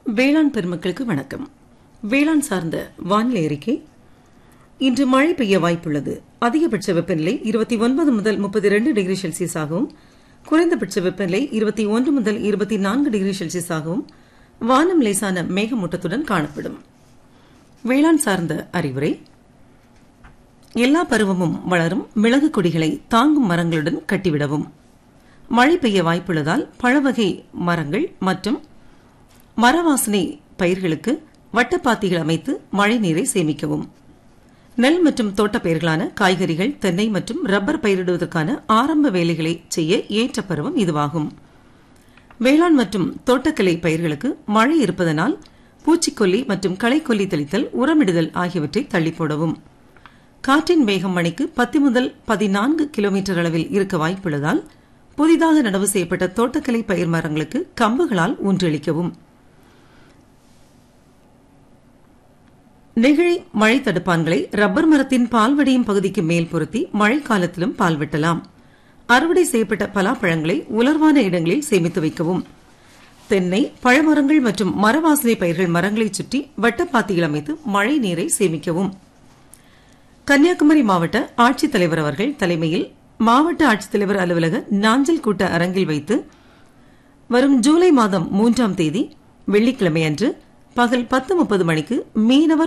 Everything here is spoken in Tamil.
வேளாண் பெருமக்களுக்கு வணக்கம் வேளாண் சார்ந்த வானிலை அறிக்கை இன்று மழை பெய்ய வாய்ப்புள்ளது அதிகபட்ச வெப்பநிலை இருபத்தி ஒன்பது முதல் முப்பத்தி ரெண்டு டிகிரி செல்சியஸாகவும் குறைந்தபட்ச வெப்பநிலை இருபத்தி ஒன்று முதல் இருபத்தி நான்கு டிகிரி செல்சியஸாகவும் வானம் லேசான மேகமூட்டத்துடன் காணப்படும் வேளாண் சார்ந்த அறிவுரை எல்லா பருவமும் வளரும் மிளகு கொடிகளை தாங்கும் மரங்களுடன் கட்டிவிடவும் மழை பெய்ய வாய்ப்புள்ளதால் பழவகை மரங்கள் மற்றும் மரவாசனை பயிர்களுக்கு வட்டப்பாத்திகள் அமைத்து மழை நீரை சேமிக்கவும் நெல் மற்றும் தோட்டப் பயிர்களான காய்கறிகள் தென்னை மற்றும் ரப்பர் பயிரிடுவதற்கான ஆரம்ப வேலைகளை செய்ய ஏற்ற பருவம் இதுவாகும் வேளாண் மற்றும் தோட்டக்கலை பயிர்களுக்கு மழை இருப்பதனால் பூச்சிக்கொல்லி மற்றும் களைக்கொல்லி தெளித்தல் உரமிடுதல் ஆகியவற்றை தள்ளி போடவும் காற்றின் வேகம் மணிக்கு பத்து முதல் பதினான்கு கிலோமீட்டர் அளவில் இருக்க வாய்ப்புள்ளதால் புதிதாக நடவு செய்யப்பட்ட தோட்டக்கலை பயிர் மரங்களுக்கு கம்புகளால் ஊன்றளிக்கவும் நெகிழி மழை தடுப்பான்களை ரப்பர் மரத்தின் பால் வடியும் பகுதிக்கு மேல் பொருத்தி மழைக்காலத்திலும் பால் வெட்டலாம் அறுவடை செய்யப்பட்ட பலாப்பழங்களை உலர்வான இடங்களில் சேமித்து வைக்கவும் தென்னை பழமரங்கள் மற்றும் மரவாசனை பயிர்கள் மரங்களை சுற்றி வட்டப்பாத்திகள் அமைத்து மழை நீரை சேமிக்கவும் கன்னியாகுமரி மாவட்ட ஆட்சித்தலைவர் அவர்கள் தலைமையில் மாவட்ட ஆட்சித்தலைவர் அலுவலக நாஞ்சல் கூட்ட அரங்கில் வைத்து வரும் ஜூலை மாதம் மூன்றாம் தேதி வெள்ளிக்கிழமை அன்று பகல் பத்து முப்பது மணிக்கு மீனவர்